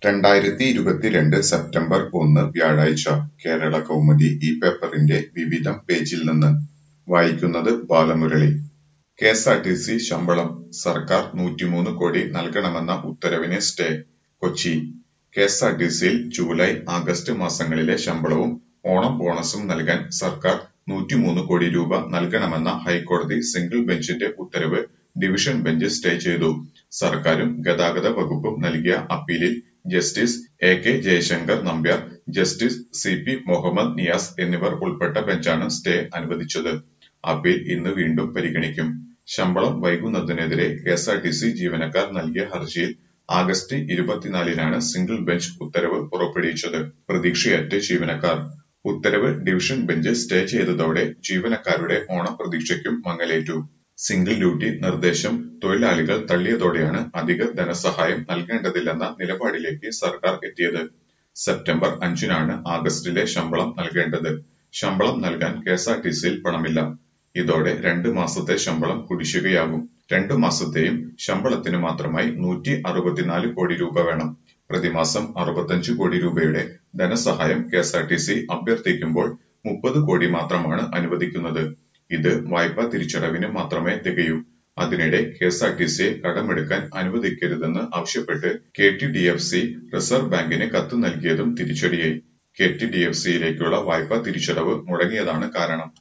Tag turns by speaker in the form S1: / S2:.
S1: രണ്ടായിരത്തി ഇരുപത്തിരണ്ട് സെപ്റ്റംബർ ഒന്ന് വ്യാഴാഴ്ച കേരള കൗമുദി ഈ പേപ്പറിന്റെ വിവിധം പേജിൽ നിന്ന് വായിക്കുന്നത് ബാലമുരളി കെഎസ്ആർടിസി ശമ്പളം സർക്കാർ നൂറ്റിമൂന്ന് കോടി നൽകണമെന്ന ഉത്തരവിന് സ്റ്റേ കൊച്ചി കെഎസ്ആർടിസിയിൽ ജൂലൈ ആഗസ്റ്റ് മാസങ്ങളിലെ ശമ്പളവും ഓണം ബോണസും നൽകാൻ സർക്കാർ നൂറ്റിമൂന്ന് കോടി രൂപ നൽകണമെന്ന ഹൈക്കോടതി സിംഗിൾ ബെഞ്ചിന്റെ ഉത്തരവ് ഡിവിഷൻ ബെഞ്ച് സ്റ്റേ ചെയ്തു സർക്കാരും ഗതാഗത വകുപ്പും നൽകിയ അപ്പീലിൽ justice A K Jayasankar Nambiar justice C P Muhammad Niyas എന്നിവർ ഉൾപ്പെട്ട ബെഞ്ചാണ് സ്റ്റേ അനുവദിച്ചത് അപ്പീൽ ഇന്ന് വീണ്ടും പരിഗണിക്കും ശമ്പളം വൈകുന്നതിനെതിരെ കെഎസ്ആർടിസി ജീവനക്കാർ നൽകിയ ഹർജിയിൽ ആഗസ്റ്റ് ഇരുപത്തിനാലിനാണ് സിംഗിൾ ബെഞ്ച് ഉത്തരവ് പുറപ്പെടുവിച്ചത് പ്രതീക്ഷയറ്റ് ജീവനക്കാർ ഉത്തരവ് ഡിവിഷൻ ബെഞ്ച് സ്റ്റേ ചെയ്തതോടെ ജീവനക്കാരുടെ ഓണപ്രതീക്ഷയ്ക്കും മങ്ങലേറ്റു സിംഗിൾ ഡ്യൂട്ടി നിർദ്ദേശം തൊഴിലാളികൾ തള്ളിയതോടെയാണ് അധിക ധനസഹായം നൽകേണ്ടതില്ലെന്ന നിലപാടിലേക്ക് സർക്കാർ എത്തിയത് സെപ്റ്റംബർ അഞ്ചിനാണ് ആഗസ്റ്റിലെ ശമ്പളം നൽകേണ്ടത് ശമ്പളം നൽകാൻ കെഎസ്ആർടിസിയിൽ പണമില്ല ഇതോടെ രണ്ട് മാസത്തെ ശമ്പളം കുടിശ്ശികയാകും രണ്ടു മാസത്തെയും ശമ്പളത്തിന് മാത്രമായി നൂറ്റി അറുപത്തിനാല് കോടി രൂപ വേണം പ്രതിമാസം അറുപത്തഞ്ച് കോടി രൂപയുടെ ധനസഹായം കെഎസ്ആർടിസി അഭ്യർത്ഥിക്കുമ്പോൾ മുപ്പത് കോടി മാത്രമാണ് അനുവദിക്കുന്നത് ഇത് വായ്പാ തിരിച്ചടവിന് മാത്രമേ തികയൂ അതിനിടെ കെഎസ്ആർടിസിയെ കടമെടുക്കാൻ അനുവദിക്കരുതെന്ന് ആവശ്യപ്പെട്ട് K T D F C reserve ബാങ്കിന് കത്ത് നൽകിയതും തിരിച്ചടിയായി കെ ടി ഡി എഫ് സിയിലേക്കുള്ള വായ്പാ തിരിച്ചടവ് മുടങ്ങിയതാണ് കാരണം